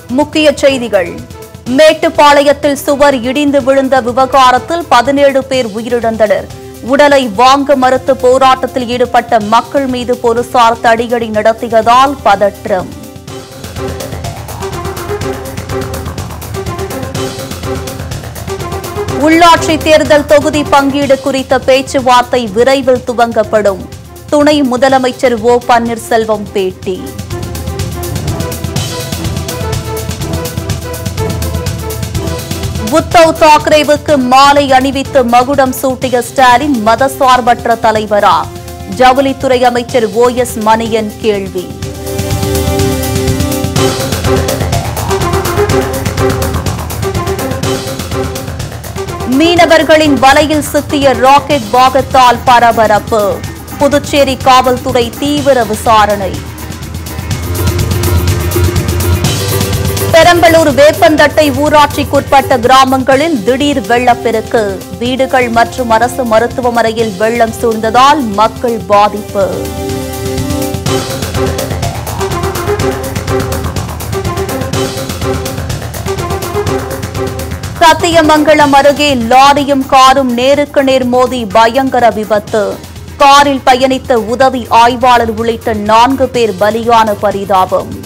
முக்கிய செய்திகள் மேட்டுப்பாளையத்தில் சுவர் இடிந்து விழுந்த விவகாரத்தில் பதினேழு பேர் உயிரிழந்தனர் உடலை வாங்க மறுத்து போராட்டத்தில் ஈடுபட்ட மக்கள் மீது போலீசார் தடியடி நடத்தியதால் பதற்றம் உள்ளாட்சி தேர்தல் தொகுதி பங்கீடு குறித்த பேச்சுவார்த்தை விரைவில் துவங்கப்படும் துணை முதலமைச்சர் ஓ பன்னீர்செல்வம் பேட்டி உத்தவ் தாக்கரேவுக்கு மாலை அணிவித்து மகுடம் சூட்டிய ஸ்டாலின் மதசார்பற்ற தலைவரா ஜவுளித்துறை அமைச்சர் ஓ எஸ் மணியன் கேள்வி மீனவர்களின் வலையில் சிக்கிய ராக்கெட் பாகத்தால் பரபரப்பு புதுச்சேரி காவல்துறை தீவிர விசாரணை பெரம்பலூர் வேப்பந்தட்டை ஊராட்சிக்குட்பட்ட கிராமங்களில் திடீர் வெள்ளப்பெருக்கு வீடுகள் மற்றும் அரசு மருத்துவமனையில் வெள்ளம் சூழ்ந்ததால் மக்கள் பாதிப்பு சத்தியமங்கலம் அருகே லாரியும் காரும் நேருக்கு நேர் மோதி பயங்கர விபத்து காரில் பயணித்த உதவி ஆய்வாளர் உள்ளிட்ட நான்கு பேர் பலியான பரிதாபம்